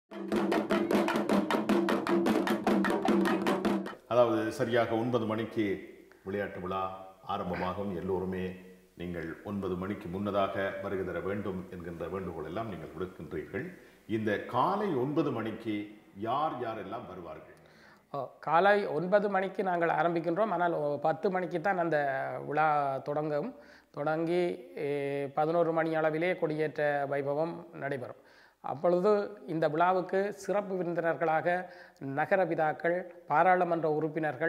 அதாவது சரியாக ஒன்பது மணிக்கு விளையாட்டு விழா ஆரம்பமாகும் எல்லோருமே நீங்கள் ஒன்பது மணிக்கு முன்னதாக வருகை தர வேண்டும் என்கின்ற வேண்டுகோள் எல்லாம் நீங்கள் விடுக்கின்றீர்கள் இந்த காலை ஒன்பது மணிக்கு யார் யாரெல்லாம் வருவார்கள் ஓ, காலை ஒன்பது மணிக்கு நாங்கள் ஆரம்பிக்கின்றோம் ஆனால் ஒ- பத்து மணிக்கு தான் அந்த விழா தொடங்கும் தொடங்கி eh, பதினோரு மணி அளவிலே கொடியேற்ற வைபவம் நடைபெறும் அப்பொழுது இந்த விழாவுக்கு சிறப்பு விருந்தினர்களாக நகர பிதாக்கள் பாராளுமன்ற உறுப்பினர்கள்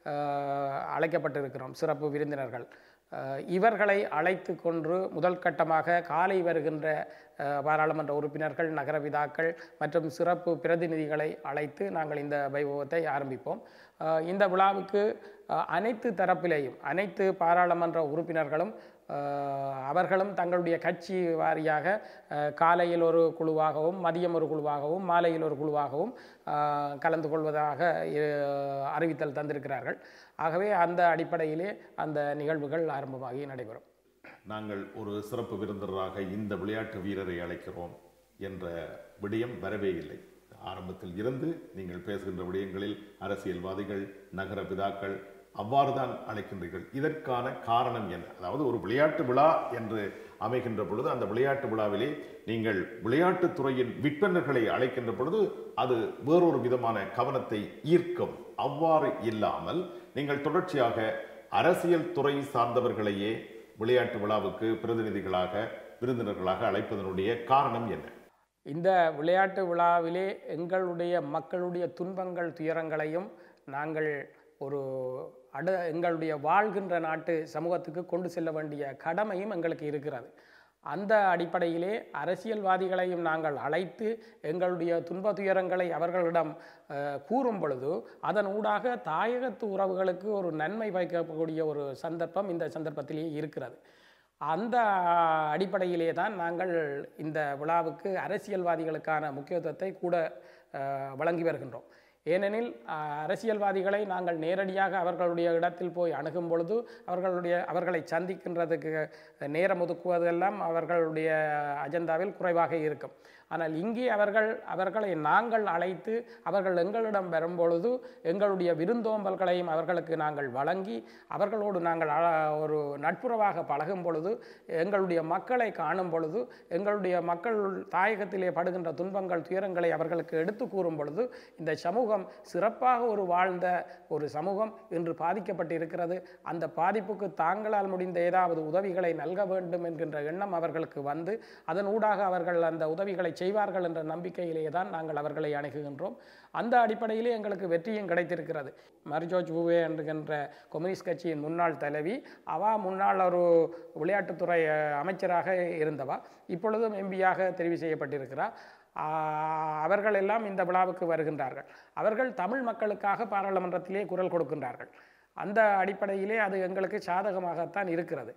அஹ், அழைக்கப்பட்டிருக்கிறோம் சிறப்பு விருந்தினர்கள் அஹ், இவர்களை அழைத்து கொன்று முதல் கட்டமாக காலை வருகின்ற அஹ், பாராளுமன்ற உறுப்பினர்கள் நகர பிதாக்கள் மற்றும் சிறப்பு பிரதிநிதிகளை அழைத்து நாங்கள் இந்த வைபவத்தை ஆரம்பிப்போம் அஹ், இந்த விழாவுக்கு அஹ், அனைத்து தரப்பிலேயும் அனைத்து பாராளுமன்ற உறுப்பினர்களும் அஹ், அவர்களும் தங்களுடைய கட்சி வாரியாக அஹ், காலையில் ஒரு குழுவாகவும் மதியம் ஒரு குழுவாகவும் மாலையில் ஒரு குழுவாகவும் அஹ், கலந்து கொள்வதாக அஹ், அறிவித்தல் தந்திருக்கிறார்கள் ஆகவே அந்த அடிப்படையிலே அந்த நிகழ்வுகள் ஆரம்பமாகி நடைபெறும் நாங்கள் ஒரு சிறப்பு விருந்தினராக இந்த விளையாட்டு வீரரை அழைக்கிறோம் என்ற விடயம் வரவே இல்லை ஆரம்பத்தில் இருந்து நீங்கள் பேசுகின்ற விடயங்களில் அரசியல்வாதிகள் நகர பிதாக்கள் அவ்வாறு தான் அழைக்கின்றீர்கள் இதற்கான காரணம் என்ன அதாவது ஒரு விளையாட்டு விழா என்று அமைகின்ற பொழுது அந்த விளையாட்டு விழாவிலே நீங்கள் விளையாட்டுத் துறையின் விற்பனர்களை அழைக்கின்ற பொழுது அது வேறொரு விதமான கவனத்தை ஈர்க்கும் அவ்வாறு இல்லாமல் நீங்கள் தொடர்ச்சியாக அரசியல் துறை சார்ந்தவர்களையே விளையாட்டு விழாவுக்கு பிரதிநிதிகளாக விருந்தினர்களாக அழைப்பதனுடைய காரணம் என்ன இந்த விளையாட்டு விழாவிலே எங்களுடைய மக்களுடைய துன்பங்கள் துயரங்களையும் நாங்கள் ஒரு அடு எங்களுடைய வாழ்கின்ற நாட்டு சமூகத்துக்கு கொண்டு செல்ல வேண்டிய கடமையும் எங்களுக்கு இருக்கிறது அந்த அடிப்படையிலே அரசியல்வாதிகளையும் நாங்கள் அழைத்து எங்களுடைய துன்ப துயரங்களை அவர்களிடம் அஹ், கூறும் பொழுது அதன் ஊடாக தாயகத்து உறவுகளுக்கு ஒரு நன்மை வைக்கக்கூடிய ஒரு சந்தர்ப்பம் இந்த சந்தர்ப்பத்திலேயே இருக்கிறது அந்த அடிப்படையிலே தான் நாங்கள் இந்த விழாவுக்கு அரசியல்வாதிகளுக்கான முக்கியத்துவத்தை கூட அஹ், வழங்கி வருகின்றோம் ஏனெனில் அஹ், அரசியல்வாதிகளை நாங்கள் நேரடியாக அவர்களுடைய இடத்தில் போய் அணுகும் பொழுது அவர்களுடைய அவர்களை சந்திக்கின்றதுக்கு நேரம் ஒதுக்குவதெல்லாம் அவர்களுடைய அஜெண்டாவில் குறைவாக இருக்கும் ஆனால் இங்கே அவர்கள் அவர்களை நாங்கள் அழைத்து அவர்கள் எங்களிடம் வரும்பொழுது எங்களுடைய விருந்தோம்பல்களையும் அவர்களுக்கு நாங்கள் வழங்கி அவர்களோடு நாங்கள் அழ- ஒரு நட்புறவாக பழகும் பொழுது எங்களுடைய மக்களை காணும் பொழுது எங்களுடைய மக்கள் தாயகத்திலே படுகின்ற துன்பங்கள் துயரங்களை அவர்களுக்கு எடுத்து கூறும் பொழுது இந்த சமூகம் சிறப்பாக ஒரு வாழ்ந்த ஒரு சமூகம் இன்று பாதிக்கப்பட்டு இருக்கிறது அந்த பாதிப்புக்கு தாங்களால் முடிந்த ஏதாவது உதவிகளை நல்க வேண்டும் என்கின்ற எண்ணம் அவர்களுக்கு வந்து அதன் ஊடாக அவர்கள் அந்த உதவிகளை செய்வார்கள் என்ற நம்பிக்கையிலே தான் நாங்கள் அவர்களை அணுகுகின்றோம் அந்த அடிப்படையிலே எங்களுக்கு வெற்றியும் கிடைத்திருக்கிறது மரிஜோஜ் ஊவே என்கின்ற கம்யூனிஸ்ட் கட்சியின் முன்னாள் தலைவி அவா முன்னாள் ஒரு விளையாட்டுத்துறை அஹ், அமைச்சராக இருந்தவா இப்பொழுதும் எம்பியாக தெரிவு செய்யப்பட்டிருக்கிறார் ஆஹ், அவர்கள் எல்லாம் இந்த விழாவுக்கு வருகின்றார்கள் அவர்கள் தமிழ் மக்களுக்காக பாராளுமன்றத்திலே குரல் கொடுக்கின்றார்கள் அந்த அடிப்படையிலே அது எங்களுக்கு சாதகமாகத்தான் இருக்கிறது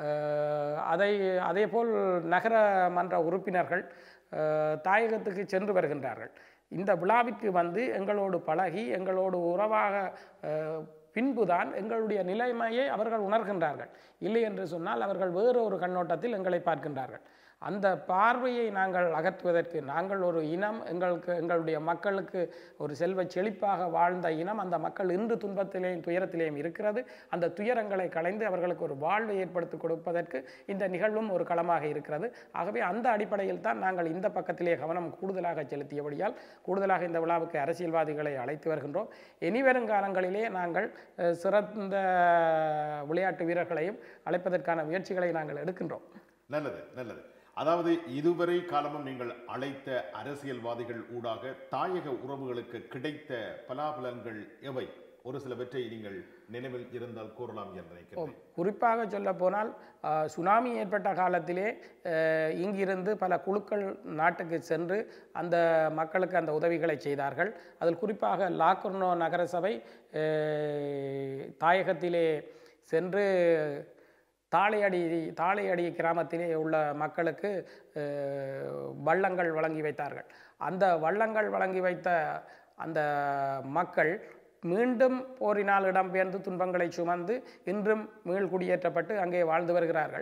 அஹ், அதை அதேபோல் நகர மன்ற உறுப்பினர்கள் அஹ், தாயகத்துக்கு சென்று வருகின்றார்கள் இந்த விழாவிற்கு வந்து எங்களோடு பழகி எங்களோடு உறவாக அஹ், பின்புதான் எங்களுடைய நிலைமையை அவர்கள் உணர்கின்றார்கள் இல்லை என்று சொன்னால் அவர்கள் வேறு ஒரு கண்ணோட்டத்தில் எங்களை பார்க்கின்றார்கள் அந்த பார்வையை நாங்கள் அகற்றுவதற்கு நாங்கள் ஒரு இனம் எங்களுக்கு எங்களுடைய மக்களுக்கு ஒரு செல்வ செழிப்பாக வாழ்ந்த இனம் அந்த மக்கள் இன்று துன்பத்திலேயும் துயரத்திலேயும் இருக்கிறது அந்த துயரங்களை களைந்து அவர்களுக்கு ஒரு வாழ்வை ஏற்படுத்தி கொடுப்பதற்கு இந்த நிகழ்வும் ஒரு களமாக இருக்கிறது ஆகவே அந்த அடிப்படையில் தான் நாங்கள் இந்த பக்கத்திலே கவனம் கூடுதலாக செலுத்தியபடியால் கூடுதலாக இந்த விழாவுக்கு அரசியல்வாதிகளை அழைத்து வருகின்றோம் இனிவரும் காலங்களிலே நாங்கள் அஹ், சிறந்த விளையாட்டு வீரர்களையும் அழைப்பதற்கான முயற்சிகளை நாங்கள் எடுக்கின்றோம் நல்லது நல்லது அதாவது இதுவரை காலமும் நீங்கள் அழைத்த அரசியல்வாதிகள் ஊடாக தாயக உறவுகளுக்கு கிடைத்த பலாபலன்கள் எவை ஒரு சிலவற்றை நீங்கள் நினைவில் இருந்தால் கூறலாம் என்று நினைக்கிறேன் குறிப்பாக சொல்ல போனால் சுனாமி ஏற்பட்ட காலத்திலே அஹ், இங்கிருந்து பல குழுக்கள் நாட்டுக்கு சென்று அந்த மக்களுக்கு அந்த உதவிகளை செய்தார்கள் அதில் குறிப்பாக லாக்குர்னோ நகரசபை அஹ், தாயகத்திலே சென்று தாளையடி தாளையடி கிராமத்திலே உள்ள மக்களுக்கு அஹ், வள்ளங்கள் வழங்கி வைத்தார்கள் அந்த வள்ளங்கள் வழங்கி வைத்த அந்த மக்கள் மீண்டும் போரினால் இடம்பெயர்ந்து துன்பங்களை சுமந்து இன்றும் மீள் குடியேற்றப்பட்டு அங்கே வாழ்ந்து வருகிறார்கள்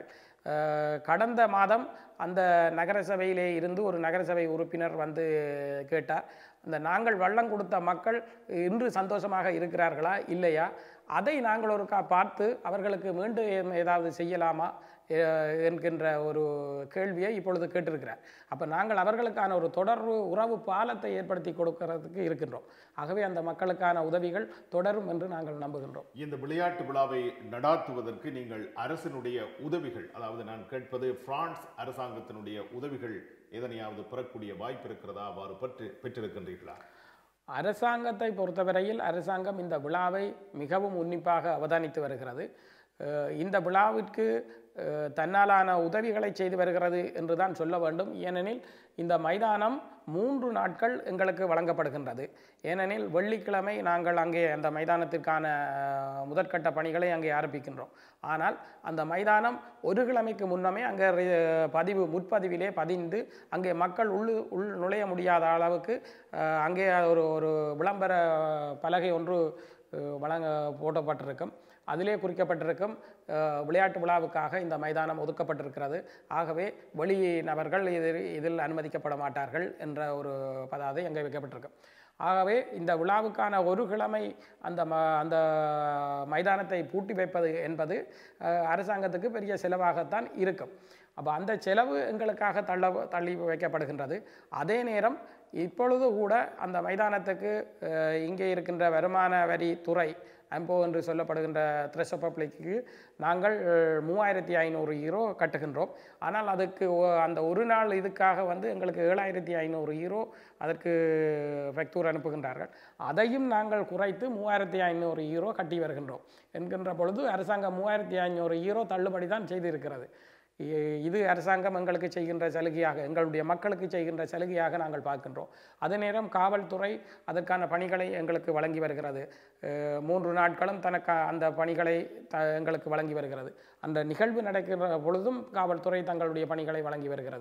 அஹ், கடந்த மாதம் அந்த நகரசபையிலே இருந்து ஒரு நகரசபை உறுப்பினர் வந்து கேட்டார் அந்த நாங்கள் வள்ளம் கொடுத்த மக்கள் இன்று சந்தோஷமாக இருக்கிறார்களா இல்லையா அதை நாங்கள் ஒருக்கா பார்த்து அவர்களுக்கு மீண்டும் ஏதாவது செய்யலாமா எ- என்கின்ற ஒரு கேள்வியை இப்பொழுது கேட்டிருக்கிறார் அப்போ நாங்கள் அவர்களுக்கான ஒரு தொடர்பு உறவு பாலத்தை ஏற்படுத்தி கொடுக்கறதுக்கு இருக்கின்றோம் ஆகவே அந்த மக்களுக்கான உதவிகள் தொடரும் என்று நாங்கள் நம்புகின்றோம் இந்த விளையாட்டு விழாவை நடாத்துவதற்கு நீங்கள் அரசினுடைய உதவிகள் அதாவது நான் கேட்பது பிரான்ஸ் அரசாங்கத்தினுடைய உதவிகள் எதனையாவது பெறக்கூடிய வாய்ப்பு இருக்கிறதா அவ்வாறு பெற்று பெற்றிருக்கின்றீர்களா அரசாங்கத்தை பொறுத்தவரையில் அரசாங்கம் இந்த விழாவை மிகவும் உன்னிப்பாக அவதானித்து வருகிறது அஹ் இந்த விழாவிற்கு அஹ் தன்னாலான உதவிகளை செய்து வருகிறது என்று தான் சொல்ல வேண்டும் ஏனெனில் இந்த மைதானம் மூன்று நாட்கள் எங்களுக்கு வழங்கப்படுகின்றது ஏனெனில் வெள்ளிக்கிழமை நாங்கள் அங்கே அந்த மைதானத்திற்கான அஹ், முதற்கட்ட பணிகளை அங்கே ஆரம்பிக்கின்றோம் ஆனால் அந்த மைதானம் ஒரு கிழமைக்கு முன்னமே அங்கே ரி- பதிவு முற்பதிவிலே பதிந்து அங்கே மக்கள் உள்ளு உள் நுழைய முடியாத அளவுக்கு அஹ், அங்கே ஒரு ஒரு விளம்பர பலகை ஒன்று அஹ், வழங்க போட்டப்பட்டிருக்கும் அதிலே குறிக்கப்பட்டிருக்கும் அஹ், விளையாட்டு விழாவுக்காக இந்த மைதானம் ஒதுக்கப்பட்டிருக்கிறது ஆகவே வெளி நபர்கள் இதில் இதில் அனுமதிக்கப்பட மாட்டார்கள் என்ற ஒரு பதாதை அங்கே வைக்கப்பட்டிருக்கும் ஆகவே இந்த விழாவுக்கான ஒரு கிழமை அந்த ம அந்த மைதானத்தை பூட்டி வைப்பது என்பது அஹ், அரசாங்கத்துக்கு பெரிய செலவாகத்தான் இருக்கும் அப்போ அந்த செலவு எங்களுக்காக தள்ள தள்ளி வைக்கப்படுகின்றது அதே நேரம் இப்பொழுது கூட அந்த மைதானத்துக்கு அஹ், இங்கே இருக்கின்ற வருமான வரி துறை அம்போ என்று சொல்லப்படுகின்ற த்ரெஷ பப்ளிக்கு நாங்கள் மூவாயிரத்தி ஐநூறு ஈரோ கட்டுகின்றோம் ஆனால் அதுக்கு ஒ- அந்த ஒரு நாள் இதுக்காக வந்து எங்களுக்கு ஏழாயிரத்தி ஐநூறு ஈரோ அதற்கு ஃபெக்தூர் அனுப்புகின்றார்கள் அதையும் நாங்கள் குறைத்து மூவாயிரத்தி ஐநூறு ஈரோ கட்டி வருகின்றோம் என்கின்ற பொழுது அரசாங்கம் மூவாயிரத்தி ஐநூறு ஈரோ தள்ளுபடி தான் செய்திருக்கிறது இ- இது அரசாங்கம் எங்களுக்கு செய்கின்ற சலுகையாக எங்களுடைய மக்களுக்கு செய்கின்ற சலுகையாக நாங்கள் பார்க்கின்றோம் அதே நேரம் காவல்துறை அதற்கான பணிகளை எங்களுக்கு வழங்கி வருகிறது அஹ் மூன்று நாட்களும் தனக்கு அந்த பணிகளை த எங்களுக்கு வழங்கி வருகிறது அந்த நிகழ்வு நடக்கிற பொழுதும் காவல்துறை தங்களுடைய பணிகளை வழங்கி வருகிறது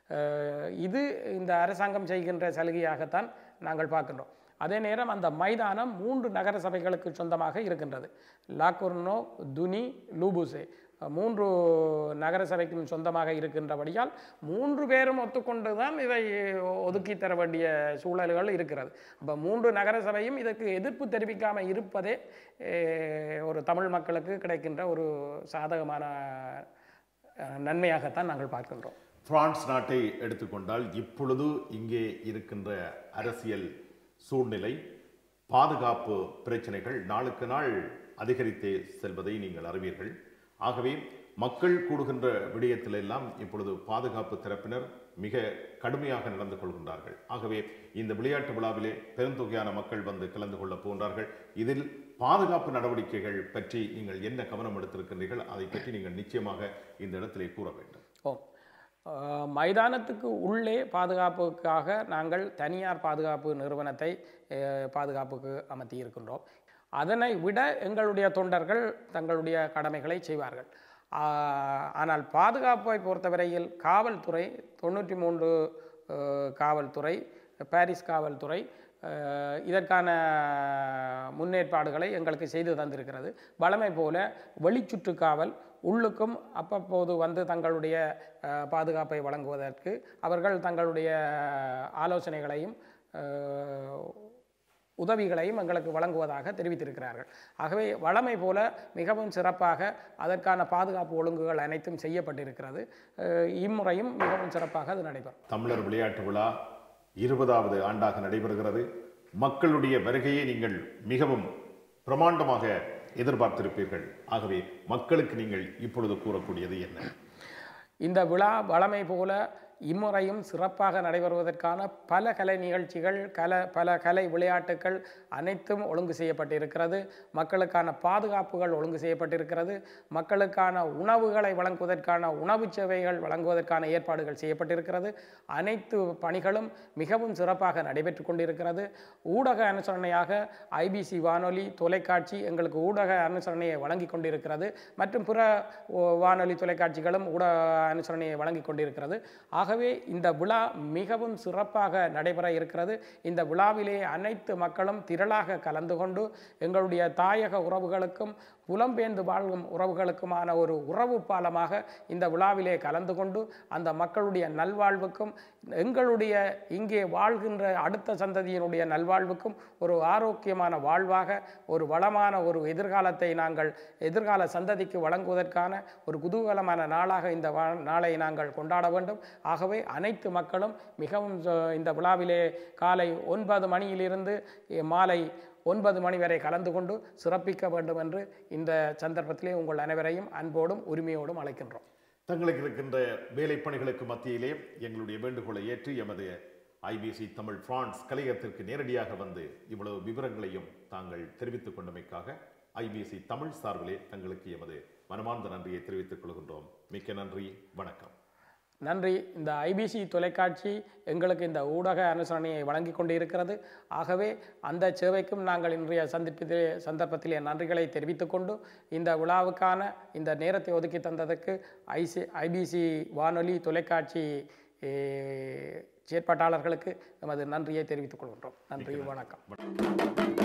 அஹ் இது இந்த அரசாங்கம் செய்கின்ற சலுகையாகத்தான் நாங்கள் பார்க்கின்றோம் அதே நேரம் அந்த மைதானம் மூன்று நகர சபைகளுக்கு சொந்தமாக இருக்கின்றது லாக்குர்னோ துனி லூபுசே மூன்று நகர சபைக்கும் சொந்தமாக இருக்கின்றபடியால் மூன்று பேரும் ஒத்துக்கொண்டு தான் இதை ஒதுக்கி தர வேண்டிய சூழல்கள் இருக்கிறது அப்போ மூன்று நகர சபையும் இதற்கு எதிர்ப்பு தெரிவிக்காமல் இருப்பதே eh, ஒரு தமிழ் மக்களுக்கு கிடைக்கின்ற ஒரு சாதகமான அஹ், நன்மையாகத்தான் நாங்கள் பார்க்கின்றோம் பிரான்ஸ் நாட்டை எடுத்துக்கொண்டால் இப்பொழுது இங்கே இருக்கின்ற அரசியல் சூழ்நிலை பாதுகாப்பு பிரச்சனைகள் நாளுக்கு நாள் அதிகரித்தே செல்வதை நீங்கள் அறிவீர்கள் ஆகவே மக்கள் கூடுகின்ற விடயத்திலெல்லாம் இப்பொழுது பாதுகாப்பு தரப்பினர் மிக கடுமையாக நடந்து கொள்கின்றார்கள் ஆகவே இந்த விளையாட்டு விழாவிலே பெருந்தொகையான மக்கள் வந்து கலந்து கொள்ளப் போன்றார்கள் இதில் பாதுகாப்பு நடவடிக்கைகள் பற்றி நீங்கள் என்ன கவனம் எடுத்திருக்கின்றீர்கள் அதை பற்றி நீங்கள் நிச்சயமாக இந்த இடத்திலே கூற வேண்டும் ஓ அஹ், மைதானத்துக்கு உள்ளே பாதுகாப்புக்காக நாங்கள் தனியார் பாதுகாப்பு நிறுவனத்தை அஹ், பாதுகாப்புக்கு அமர்த்தி இருக்கின்றோம் அதனை விட எங்களுடைய தொண்டர்கள் தங்களுடைய கடமைகளை செய்வார்கள் ஆஹ், ஆனால் பாதுகாப்பை பொறுத்தவரையில் காவல்துறை தொண்ணூற்றி மூன்று அஹ், காவல்துறை பாரிஸ் காவல்துறை அஹ், இதற்கான முன்னேற்பாடுகளை எங்களுக்கு செய்து தந்திருக்கிறது வழமை போல வெளிச்சுற்று காவல் உள்ளுக்கும் அப்பப்போது வந்து தங்களுடைய அஹ், பாதுகாப்பை வழங்குவதற்கு அவர்கள் தங்களுடைய ஆலோசனைகளையும் அஹ், உதவிகளையும் எங்களுக்கு வழங்குவதாக தெரிவித்திருக்கிறார்கள் ஆகவே வழமை போல மிகவும் சிறப்பாக அதற்கான பாதுகாப்பு ஒழுங்குகள் அனைத்தும் செய்யப்பட்டிருக்கிறது அஹ், இம்முறையும் மிகவும் சிறப்பாக அது நடைபெறும் தமிழர் விளையாட்டு விழா இருபதாவது ஆண்டாக நடைபெறுகிறது மக்களுடைய வருகையை நீங்கள் மிகவும் பிரமாண்டமாக எதிர்பார்த்திருப்பீர்கள் ஆகவே மக்களுக்கு நீங்கள் இப்பொழுது கூறக்கூடியது என்ன இந்த விழா வழமை போல இம்முறையும் சிறப்பாக நடைபெறுவதற்கான பல கலை நிகழ்ச்சிகள் கல பல கலை விளையாட்டுகள் அனைத்தும் ஒழுங்கு செய்யப்பட்டிருக்கிறது மக்களுக்கான பாதுகாப்புகள் ஒழுங்கு செய்யப்பட்டிருக்கிறது மக்களுக்கான உணவுகளை வழங்குவதற்கான உணவுச் சேவைகள் வழங்குவதற்கான ஏற்பாடுகள் செய்யப்பட்டிருக்கிறது அனைத்து பணிகளும் மிகவும் சிறப்பாக நடைபெற்று கொண்டிருக்கிறது ஊடக அனுசரணையாக ஐபிசி வானொலி தொலைக்காட்சி எங்களுக்கு ஊடக அனுசரணையை வழங்கி கொண்டிருக்கிறது மற்றும் பிற ஓ, வானொலி தொலைக்காட்சிகளும் ஊடக அனுசரணையை வழங்கி கொண்டிருக்கிறது ஆகவே இந்த விழா மிகவும் சிறப்பாக நடைபெற இருக்கிறது இந்த விழாவிலே அனைத்து மக்களும் திரளாக கலந்து கொண்டு எங்களுடைய தாயக உறவுகளுக்கும் புலம்பெயர்ந்து வாழும் உறவுகளுக்குமான ஒரு உறவு பாலமாக இந்த விழாவிலே கலந்து கொண்டு அந்த மக்களுடைய நல்வாழ்வுக்கும் எங்களுடைய இங்கே வாழ்கின்ற அடுத்த சந்ததியினுடைய நல்வாழ்வுக்கும் ஒரு ஆரோக்கியமான வாழ்வாக ஒரு வளமான ஒரு எதிர்காலத்தை நாங்கள் எதிர்கால சந்ததிக்கு வழங்குவதற்கான ஒரு குதூகலமான நாளாக இந்த வா- நாளை நாங்கள் கொண்டாட வேண்டும் ஆகவே அனைத்து மக்களும் மிகவும் ச- இந்த விழாவிலே காலை ஒன்பது மணியிலிருந்து இ- மாலை ஒன்பது மணி வரை கலந்து கொண்டு சிறப்பிக்க வேண்டும் என்று இந்த சந்தர்ப்பத்திலே உங்கள் அனைவரையும் அன்போடும் உரிமையோடும் அழைக்கின்றோம் தங்களுக்கு இருக்கின்ற வேலைப் பணிகளுக்கு மத்தியிலே எங்களுடைய வேண்டுகோளை ஏற்று எமது ஐபிசி தமிழ் பிரான்ஸ் கலையகத்திற்கு நேரடியாக வந்து இவ்வளவு விவரங்களையும் தாங்கள் தெரிவித்துக் கொண்டமைக்காக ஐபிசி தமிழ் சார்பிலே தங்களுக்கு எமது மனமார்ந்த நன்றியை தெரிவித்துக் கொள்கின்றோம் மிக்க நன்றி வணக்கம் நன்றி இந்த ஐபிசி தொலைக்காட்சி எங்களுக்கு இந்த ஊடக அனுசரணையை வழங்கி கொண்டு இருக்கிறது ஆகவே அந்த சேவைக்கும் நாங்கள் இன்றைய சந்திப்பிலே சந்தர்ப்பத்திலே நன்றிகளை தெரிவித்துக் கொண்டு இந்த விழாவுக்கான இந்த நேரத்தை ஒதுக்கி தந்ததற்கு ஐசி ஐபிசி வானொலி தொலைக்காட்சி eh, செயற்பாட்டாளர்களுக்கு எமது நன்றியை தெரிவித்துக் கொள்கின்றோம் நன்றி வணக்கம் வணக்கம்